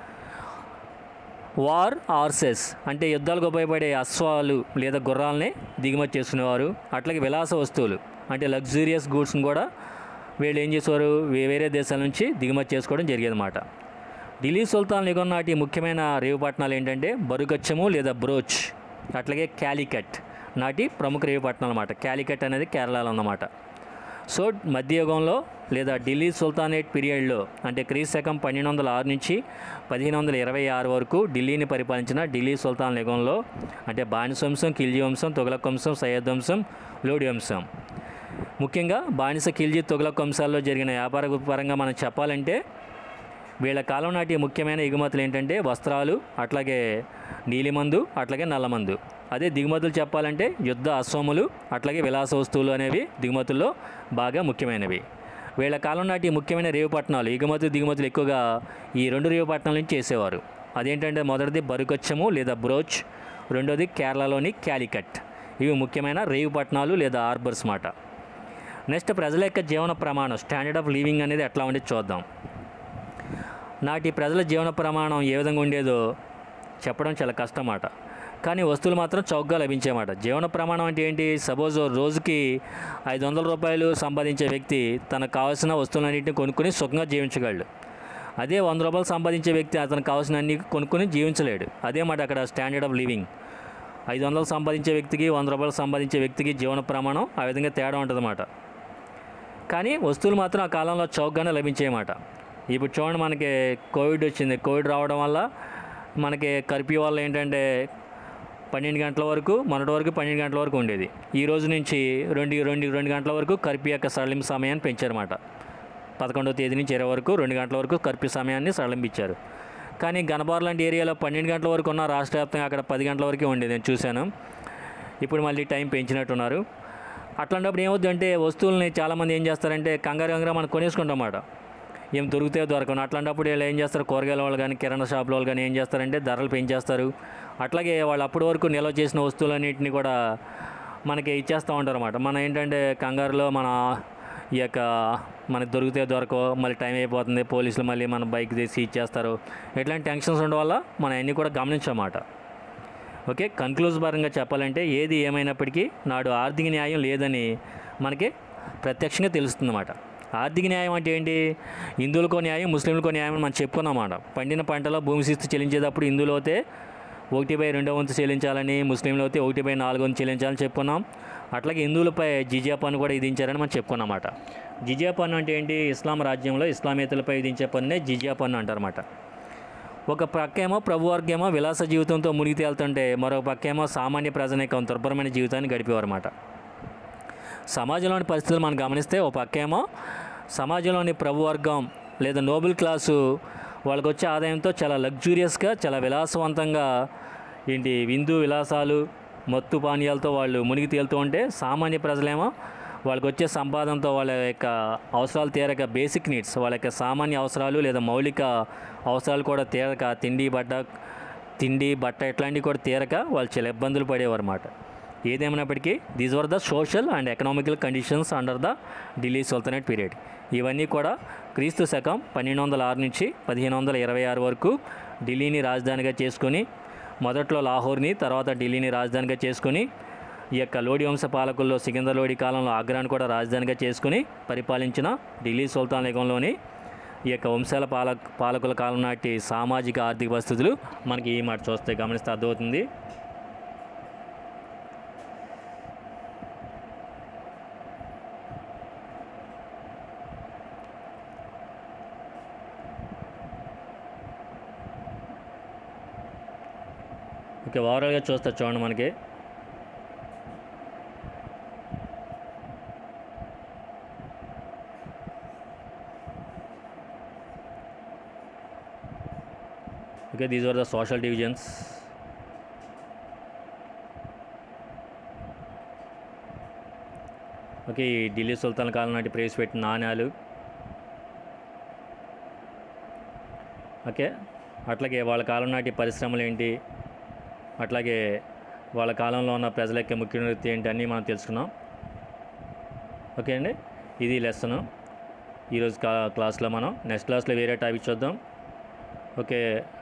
వార్ ఆర్సెస్ అంటే యుద్ధాలకు ఉపయోగపడే అశ్వాలు లేదా గుర్రాలని దిగుమతి చేసుకునేవారు అట్లాగే విలాస వస్తువులు అంటే లగ్జూరియస్ గూడ్స్ని కూడా వీళ్ళు ఏం చేసేవారు వే- వేరే దేశాల నుంచి దిగుమతి చేసుకోవడం జరిగేదన్నమాట ఢిల్లీ సుల్తాన్ నిగం నాటి ముఖ్యమైన రేవు పట్టణాలు ఏంటంటే బరుగచ్చము లేదా బ్రోచ్ అట్లాగే క్యాలికట్ నాటి ప్రముఖ రేవు పట్టణాలు అన్నమాట క్యాలికట్ అనేది కేరళలో ఉన్నమాట సో మధ్యయుగంలో లేదా ఢిల్లీ సుల్తానేట్ పీరియడ్లో అంటే క్రీస్తు శకం పన్నెండు వందల ఆరు నుంచి పదిహేను వందల ఇరవై ఆరు వరకు ఢిల్లీని పరిపాలించిన ఢిల్లీ సుల్తాన్ నిగంలో అంటే బానిస వంశం ఖిల్జీ వంశం తొగలక్ వంశం సయ్యద్ వంశం లోడి వంశం ముఖ్యంగా బానిస ఖిల్జీ తొగలక్ వంశాల్లో జరిగిన వ్యాపార పరంగా మనం చెప్పాలంటే వీళ్ళ కాలం నాటి ముఖ్యమైన ఎగుమతులు ఏంటంటే వస్త్రాలు అట్లాగే నీలిమందు అట్లాగే నల్లమందు అదే దిగుమతులు చెప్పాలంటే యుద్ధ అశ్వములు అట్లాగే విలాస వస్తువులు అనేవి దిగుమతుల్లో బాగా ముఖ్యమైనవి వీళ్ళ కాలం నాటి ముఖ్యమైన రేవు పట్టణాలు ఎగుమతులు దిగుమతులు ఎక్కువగా ఈ రెండు రేవు పట్టణాల నుంచి చేసేవారు అదేంటంటే మొదటిది బరుకొచ్చము లేదా బ్రోచ్ రెండోది కేరళలోని క్యాలికట్ ఇవి ముఖ్యమైన రేవు పట్టణాలు లేదా హార్బర్స్ మాట నెక్స్ట్ ప్రజల యొక్క జీవన ప్రమాణం స్టాండర్డ్ ఆఫ్ లివింగ్ అనేది ఎట్లా ఉండేది చూద్దాం నాటి ప్రజల జీవన ప్రమాణం ఏ విధంగా ఉండేదో చెప్పడం చాలా కష్టమాట కానీ వస్తువులు మాత్రం చౌకగా లభించేమాట జీవన ప్రమాణం అంటే ఏంటి సపోజ్ రోజుకి ఐదు వందల రూపాయలు సంపాదించే వ్యక్తి తనకు కావాల్సిన వస్తువులన్నింటినీ కొనుక్కొని సుఖంగా జీవించగలడు అదే వంద రూపాయలు సంపాదించే వ్యక్తి అతనికి కావాల్సిన అన్ని కొనుక్కొని జీవించలేడు అదే మాట అక్కడ స్టాండర్డ్ ఆఫ్ లివింగ్ ఐదు వందలు సంపాదించే వ్యక్తికి వంద రూపాయలు సంపాదించే వ్యక్తికి జీవన ప్రమాణం ఆ విధంగా తేడా ఉంటుందన్నమాట కానీ వస్తువులు మాత్రం ఆ కాలంలో చౌకగానే లభించేయమాట ఇప్పుడు చూడండి మనకి కోవిడ్ వచ్చింది కోవిడ్ రావడం వల్ల మనకి కర్ఫ్యూ వల్ల ఏంటంటే పన్నెండు గంటల వరకు మొన్నటి వరకు పన్నెండు గంటల వరకు ఉండేది ఈ రోజు నుంచి రెండు రెండు రెండు గంటల వరకు కర్ఫ్యూ యొక్క సడలింపు సమయాన్ని పెంచారన్నమాట పదకొండవ తేదీ నుంచి ఇరవై వరకు రెండు గంటల వరకు కర్ఫ్యూ సమయాన్ని సడలింపించారు కానీ గనబార్ లాంటి ఏరియాలో పన్నెండు గంటల వరకు ఉన్న రాష్ట్ర వ్యాప్తంగా అక్కడ పది గంటల వరకే ఉండేది నేను చూశాను ఇప్పుడు మళ్ళీ టైం పెంచినట్టున్నారు అట్లాంటప్పుడు ఏమవుద్ది అంటే వస్తువుల్ని చాలామంది ఏం చేస్తారంటే కంగారు కంగారు మనం కొనేసుకుంటాం అన్నమాట ఏం దొరికితే దొరకను అట్లాంటప్పుడు వీళ్ళు ఏం చేస్తారు కూరగాయల వాళ్ళు కానీ కిరాణా షాపుల వాళ్ళు కానీ ఏం చేస్తారంటే ధరలు పెంచేస్తారు అట్లాగే వాళ్ళు అప్పటి వరకు నిల్వ చేసిన వస్తువులన్నింటినీ కూడా మనకి ఇచ్చేస్తూ ఉంటారు అనమాట మన ఏంటంటే కంగారులో మన ఈ యొక్క మనకి దొరికితే దొరకవు మళ్ళీ టైం అయిపోతుంది పోలీసులు మళ్ళీ మన బైక్ తీసి ఇచ్చేస్తారు ఇట్లాంటి టెన్షన్స్ ఉండడం వల్ల మనం అన్నీ కూడా గమనించమాట ఓకే కన్క్లూజ్ పరంగా చెప్పాలంటే ఏది ఏమైనప్పటికీ నాడు ఆర్థిక న్యాయం లేదని మనకి ప్రత్యక్షంగా తెలుస్తుందన్నమాట ఆర్థిక న్యాయం అంటే ఏంటి హిందువులకో న్యాయం ముస్లింలకో న్యాయం అని మనం చెప్పుకున్నమాట పండిన పంటలో భూమి శిస్తు చెల్లించేటప్పుడు హిందువులు అయితే ఒకటి బై రెండో వంతు చెల్లించాలని ముస్లింలు అయితే ఒకటి బై నాలుగు వంతు చెల్లించాలని చెప్పుకున్నాం అట్లాగే హిందువులపై జిజియా పన్ను కూడా విధించారని మనం చెప్పుకున్నమాట జిజియా పన్ను అంటే ఏంటి ఇస్లాం రాజ్యంలో ఇస్లామేతలపై విధించే పన్నే జిజియా పన్ను అంటారన్నమాట ఒక పక్కేమో ప్రభువర్గేమో విలాస జీవితంతో మునిగి తేలుతుంటే మరొక పక్కేమో సామాన్య ప్రజానీకం దుర్భరమైన జీవితాన్ని గడిపేవారన్నమాట సమాజంలోని పరిస్థితులు మనం గమనిస్తే ఒక పక్కేమో సమాజంలోని ప్రభువర్గం లేదా నోబెల్ క్లాసు వాళ్ళకి వచ్చే ఆదాయంతో చాలా లగ్జూరియస్గా చాలా విలాసవంతంగా ఏంటి విందు విలాసాలు మత్తు పానీయాలతో వాళ్ళు మునిగి తేలుతూ ఉంటే సామాన్య ప్రజలేమో వాళ్ళకి వచ్చే సంపాదనతో వాళ్ళ యొక్క అవసరాలు తీరక బేసిక్ నీడ్స్ వాళ్ళ యొక్క సామాన్య అవసరాలు లేదా మౌలిక అవసరాలు కూడా తీరక తిండి బట్ట తిండి బట్ట ఇట్లాంటివి కూడా తీరక వాళ్ళు చాలా ఇబ్బందులు పడేవారు అన్నమాట ఏదేమైనప్పటికీ these were the social and economical conditions under the Delhi sultanate period ఇవన్నీ కూడా క్రీస్తు శకం పన్నెండు వందల ఆరు నుంచి పదిహేను వందల ఇరవై ఆరు వరకు ఢిల్లీని రాజధానిగా చేసుకొని మొదట్లో లాహోర్ని తర్వాత ఢిల్లీని రాజధానిగా చేసుకొని ఈ యొక్క లోడి వంశ పాలకుల్లో సికిందర్ లోడి కాలంలో ఆగ్రాను కూడా రాజధానిగా చేసుకుని పరిపాలించిన ఢిల్లీ సుల్తాన్ యుగంలోని ఈ యొక్క వంశాల పాలక పాలకుల కాలం నాటి సామాజిక ఆర్థిక పరిస్థితులు మనకి ఈ మాట చూస్తే గమనిస్తే అర్థమవుతుంది ఓకే ఓవరాల్గా చూస్తే చూడండి మనకి okay these are the social divisions okay ఈ ఢిల్లీ సుల్తాన్ కాలం నాటి ప్రవేశపెట్టిన నాణ్యాలు ఓకే అట్లాగే వాళ్ళ కాలం నాటి పరిశ్రమలు ఏంటి అట్లాగే వాళ్ళ కాలంలో ఉన్న ప్రజల యొక్క ముఖ్య వృత్తి ఏంటి అన్నీ మనం తెలుసుకున్నాం ఓకే అండి ఇది లెసన్ ఈరోజు కా క్లాస్లో మనం నెక్స్ట్ క్లాస్లో వేరే టాపిక్ చూద్దాం ఓకే